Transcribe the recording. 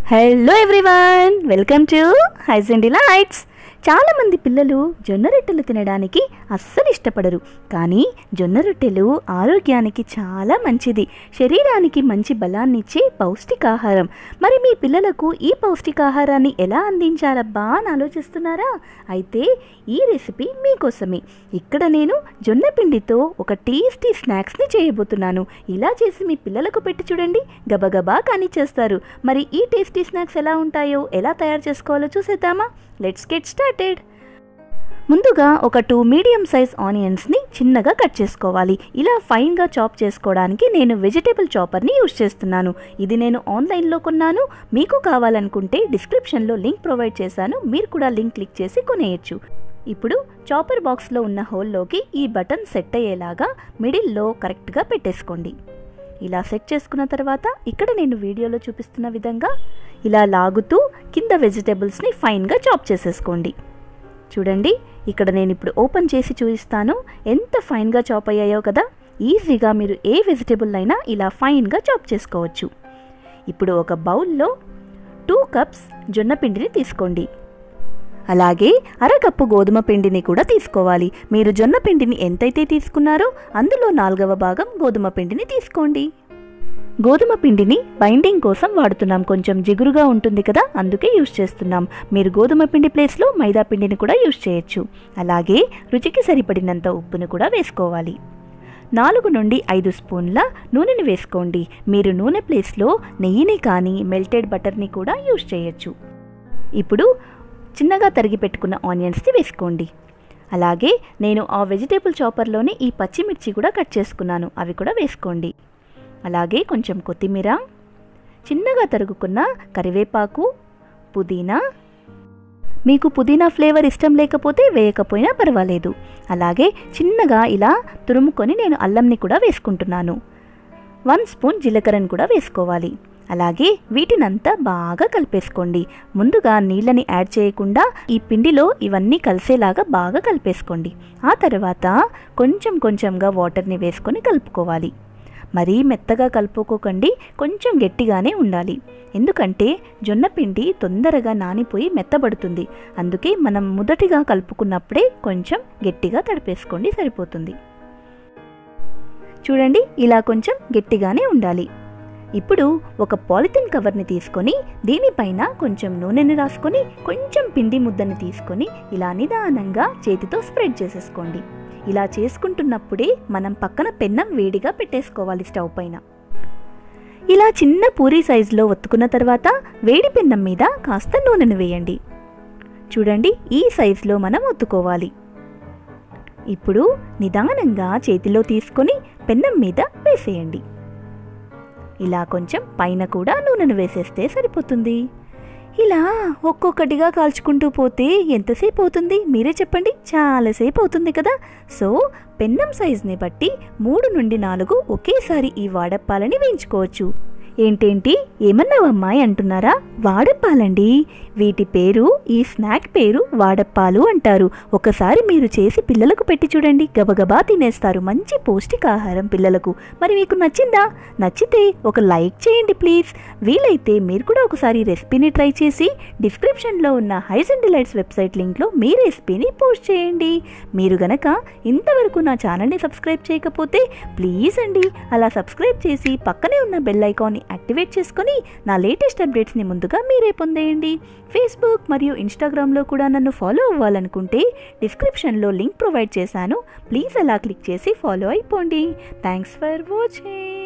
hello everyone welcome to highs and delights చాలామంది పిల్లలు జొన్న రొట్టెలు తినడానికి అస్సలు ఇష్టపడరు కానీ జొన్న రొట్టెలు ఆరోగ్యానికి చాలా మంచిది శరీరానికి మంచి బలాన్ని ఇచ్చే పౌష్టికాహారం మరి మీ పిల్లలకు ఈ పౌష్టికాహారాన్ని ఎలా అందించాలబ్బా అని ఆలోచిస్తున్నారా అయితే ఈ రెసిపీ మీకోసమే ఇక్కడ నేను జొన్న పిండితో ఒక టేస్టీ స్నాక్స్ని చేయబోతున్నాను ఇలా చేసి మీ పిల్లలకు పెట్టి చూడండి గబగబా కానీ చేస్తారు మరి ఈ టేస్టీ స్నాక్స్ ఎలా ఉంటాయో ఎలా తయారు చేసుకోవాలో చూసేద్దామా లెట్స్ గెట్ స్టార్టెడ్ ముందుగా ఒక టూ మీడియం సైజ్ ఆనియన్స్ని చిన్నగా కట్ చేసుకోవాలి ఇలా ఫైన్గా చాప్ చేసుకోవడానికి నేను వెజిటేబుల్ చాపర్ని యూజ్ చేస్తున్నాను ఇది నేను ఆన్లైన్లో కొన్నాను మీకు కావాలనుకుంటే డిస్క్రిప్షన్లో లింక్ ప్రొవైడ్ చేశాను మీరు కూడా లింక్ క్లిక్ చేసి కొనేయచ్చు ఇప్పుడు చాపర్ బాక్స్లో ఉన్న హోల్లోకి ఈ బటన్ సెట్ అయ్యేలాగా మిడిల్లో కరెక్ట్గా పెట్టేసుకోండి ఇలా సెట్ చేసుకున్న తర్వాత ఇక్కడ నేను వీడియోలో చూపిస్తున్న విధంగా ఇలా లాగుతూ కింద వెజిటేబుల్స్ని ఫైన్గా చాప్ చేసేసుకోండి చూడండి ఇక్కడ నేను ఇప్పుడు ఓపెన్ చేసి చూపిస్తాను ఎంత ఫైన్గా చాప్ అయ్యాయో కదా ఈజీగా మీరు ఏ వెజిటేబుల్ అయినా ఇలా ఫైన్గా చాప్ చేసుకోవచ్చు ఇప్పుడు ఒక బౌల్లో టూ కప్స్ జొన్న పిండిని తీసుకోండి అలాగే అరకప్పు గోధుమ పిండిని కూడా తీసుకోవాలి మీరు జొన్న పిండిని ఎంతైతే తీసుకున్నారో అందులో నాలుగవ భాగం గోధుమ పిండిని తీసుకోండి గోధుమ పిండిని బైండింగ్ కోసం వాడుతున్నాం కొంచెం జిగురుగా ఉంటుంది కదా అందుకే యూస్ చేస్తున్నాం మీరు గోధుమ పిండి ప్లేస్లో మైదా పిండిని కూడా యూస్ చేయొచ్చు అలాగే రుచికి సరిపడినంత ఉప్పును కూడా వేసుకోవాలి నాలుగు నుండి ఐదు స్పూన్ల నూనెని వేసుకోండి మీరు నూనె ప్లేస్లో నెయ్యిని కానీ మెల్టెడ్ బటర్ని కూడా యూస్ చేయొచ్చు ఇప్పుడు చిన్నగా తరిగి పెట్టుకున్న ఆనియన్స్ని వేసుకోండి అలాగే నేను ఆ వెజిటేబుల్ చాపర్లోనే ఈ పచ్చిమిర్చి కూడా కట్ చేసుకున్నాను అవి కూడా వేసుకోండి అలాగే కొంచెం కొత్తిమీర చిన్నగా తరుగుకున్న కరివేపాకు పుదీనా మీకు పుదీనా ఫ్లేవర్ ఇష్టం లేకపోతే వేయకపోయినా పర్వాలేదు అలాగే చిన్నగా ఇలా తురుముకొని నేను అల్లంని కూడా వేసుకుంటున్నాను వన్ స్పూన్ జీలకర్రను కూడా వేసుకోవాలి అలాగే వీటినంతా బాగా కలిపేసుకోండి ముందుగా నీళ్ళని యాడ్ చేయకుండా ఈ పిండిలో ఇవన్నీ కలిసేలాగా బాగా కలిపేసుకోండి ఆ తర్వాత కొంచెం కొంచెంగా వాటర్ని వేసుకొని కలుపుకోవాలి మరీ మెత్తగా కలుపుకోకండి కొంచెం గట్టిగానే ఉండాలి ఎందుకంటే జొన్న పిండి తొందరగా నానిపోయి మెత్తబడుతుంది అందుకే మనం మొదటిగా కలుపుకున్నప్పుడే కొంచెం గట్టిగా తడిపేసుకోండి సరిపోతుంది చూడండి ఇలా కొంచెం గట్టిగానే ఉండాలి ఇప్పుడు ఒక పాలిథిన్ కవర్ని తీసుకొని దీనిపైన కొంచెం నూనెని రాసుకొని కొంచెం పిండి ముద్దని తీసుకొని ఇలా నిదానంగా చేతితో స్ప్రెడ్ చేసేసుకోండి ఇలా చేసుకుంటున్నప్పుడే మనం పక్కన పెన్నం వేడిగా పెట్టేసుకోవాలి స్టవ్ పైన ఇలా చిన్న పూరీ సైజులో ఒత్తుకున్న తర్వాత వేడి పెన్నం మీద కాస్త నూనెను వేయండి చూడండి ఈ సైజులో మనం ఒత్తుకోవాలి ఇప్పుడు నిదానంగా చేతిలో తీసుకొని పెన్నం మీద వేసేయండి ఇలా కొంచెం పైన కూడా నూనెను వేసేస్తే సరిపోతుంది ఇలా ఒక్కొక్కటిగా కాల్చుకుంటూ పోతే ఎంతసేపు అవుతుంది మీరే చెప్పండి చాలాసేపు అవుతుంది కదా సో పెన్నం సైజుని బట్టి మూడు నుండి నాలుగు ఒకేసారి ఈ వాడప్పాలని వేయించుకోవచ్చు ఏంటేంటి ఏమన్నావమ్మాయి అంటున్నారా వాడప్పాలండి వీటి పేరు ఈ స్నాక్ పేరు వాడప్పాలు అంటారు ఒకసారి మీరు చేసి పిల్లలకు పెట్టి చూడండి గబగబా తినేస్తారు మంచి పౌష్టికాహారం పిల్లలకు మరి మీకు నచ్చిందా నచ్చితే ఒక లైక్ చేయండి ప్లీజ్ వీలైతే మీరు కూడా ఒకసారి రెసిపీని ట్రై చేసి డిస్క్రిప్షన్లో ఉన్న హైస్ అండ్ డిలైట్స్ వెబ్సైట్ లింక్లో మీ రెసిపీని పోస్ట్ చేయండి మీరు గనక ఇంతవరకు నా ఛానల్ని సబ్స్క్రైబ్ చేయకపోతే ప్లీజ్ అండి అలా సబ్స్క్రైబ్ చేసి పక్కనే ఉన్న బెల్ ఐకాన్ని యాక్టివేట్ చేసుకొని నా లేటెస్ట్ అప్డేట్స్ని ముందుగా మీరే పొందేయండి ఫేస్బుక్ మరియు ఇన్స్టాగ్రామ్లో కూడా నన్ను ఫాలో అవ్వాలనుకుంటే డిస్క్రిప్షన్లో లింక్ ప్రొవైడ్ చేశాను ప్లీజ్ అలా క్లిక్ చేసి ఫాలో అయిపోండి థ్యాంక్స్ ఫర్ వాచింగ్